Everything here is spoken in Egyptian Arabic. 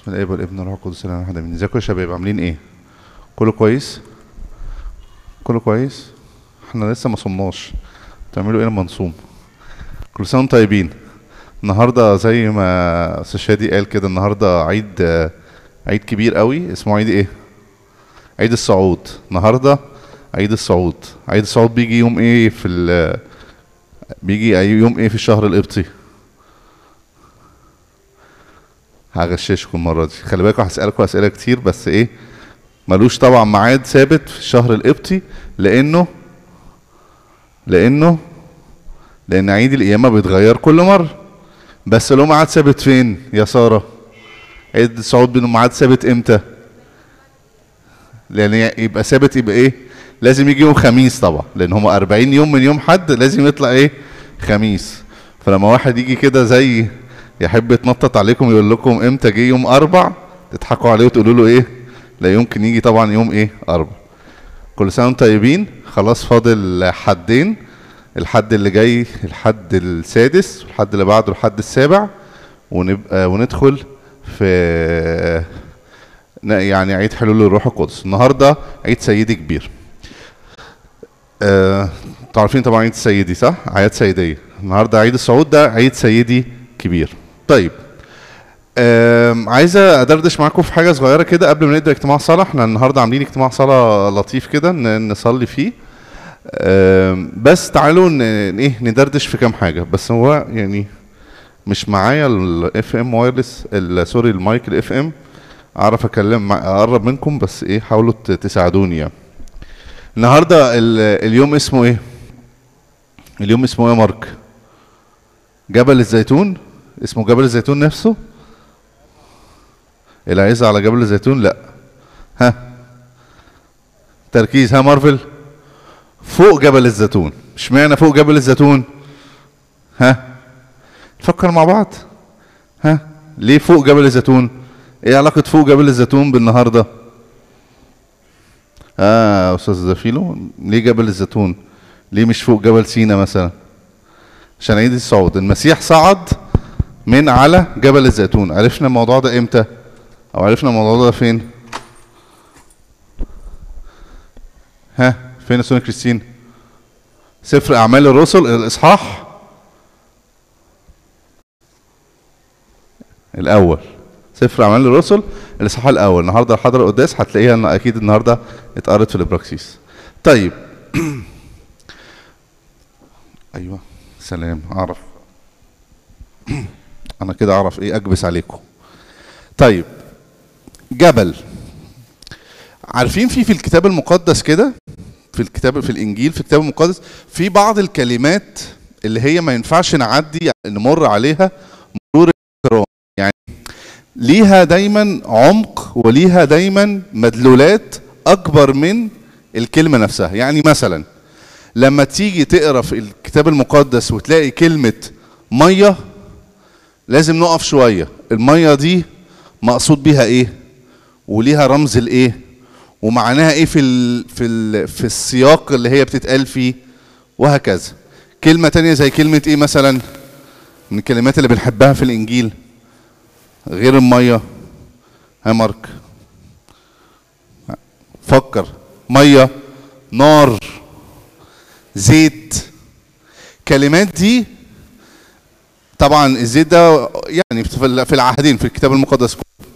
بسم الله والابن والروح القدس الاله واحد امين ازيكم يا شباب عاملين ايه كله كويس كله كويس احنا لسه ما صمناش تعملوا ايه لما نصوم كل سنه وانتم طيبين النهارده زي ما استاذ شادي قال كده النهارده عيد آه، عيد كبير قوي اسمه عيد ايه عيد الصعود النهارده عيد الصعود عيد الصعود بيجي يوم ايه في ال بيجي يوم ايه في الشهر القبطي هغششكم المره دي خلي بالكم هسالكم اسئله كتير بس ايه ملوش طبعا ميعاد ثابت في الشهر القبطي لانه لانه لان عيد القيامه بيتغير كل مره بس له ميعاد ثابت فين يا ساره عيد الصعود بينه ميعاد ثابت امتى لان يبقى ثابت يبقى ايه لازم يجي يوم خميس طبعا لان هم 40 يوم من يوم حد لازم يطلع ايه خميس فلما واحد يجي كده زي يحب يتنطط عليكم يقول لكم امتى جه يوم اربع تضحكوا عليه وتقولوا له ايه لا يمكن يجي طبعا يوم ايه اربع كل سنه وانتم طيبين خلاص فاضل حدين الحد اللي جاي الحد السادس والحد اللي بعده الحد السابع ونبقى وندخل في ن- يعني عيد حلول الروح القدس النهارده عيد سيدي كبير آه، انتوا عارفين طبعا عيد السيدي صح؟ اعياد سيديه النهارده عيد الصعود ده عيد سيدي كبير طيب آم، عايزه ادردش معاكم في حاجه صغيره كده قبل ما نبدا اجتماع صلاه احنا النهارده عاملين اجتماع صلاه لطيف كده ن- نصلي فيه آم، بس تعالوا ن- ايه ندردش في كام حاجه بس هو يعني مش معايا الاف ام وايرلس سوري المايك الاف ام اعرف اتكلم مع- اقرب منكم بس ايه حاولوا ت- تساعدوني يعني النهارده ال- اليوم اسمه ايه اليوم اسمه ايه يا مارك جبل الزيتون اسمه جبل الزيتون نفسه العزة على جبل الزيتون لا ها تركيز ها مارفل فوق جبل الزيتون اشمعنى فوق جبل الزيتون ها نفكر مع بعض ها ليه فوق جبل الزيتون ايه علاقة فوق جبل الزيتون بالنهارده اه استاذ زفيلو ليه جبل الزيتون ليه مش فوق جبل سينا مثلا عشان عيد الصعود المسيح صعد من على جبل الزيتون عرفنا الموضوع ده امتى او عرفنا الموضوع ده فين ها فين يا سوني كريستين سفر اعمال الرسل الاصحاح الاول سفر اعمال الرسل الاصحاح الاول النهارده الحضره القداس هتلاقيها إن اكيد النهارده اتقرت في الابراكسيس طيب ايوه سلام اعرف انا كده اعرف ايه اكبس عليكم طيب جبل عارفين في في الكتاب المقدس كده في الكتاب في الانجيل في الكتاب المقدس في بعض الكلمات اللي هي ما ينفعش نعدي نمر عليها مرور الكرام يعني ليها دايما عمق وليها دايما مدلولات اكبر من الكلمه نفسها يعني مثلا لما تيجي تقرا في الكتاب المقدس وتلاقي كلمه ميه لازم نقف شويه الميه دي مقصود بيها ايه وليها رمز الايه ومعناها ايه في ال في ال في السياق اللي هي بتتقال فيه وهكذا كلمه تانية زي كلمه ايه مثلا من الكلمات اللي بنحبها في الانجيل غير الميه ها مارك فكر ميه نار زيت كلمات دي طبعا الزيت ده يعني في في العهدين في الكتاب المقدس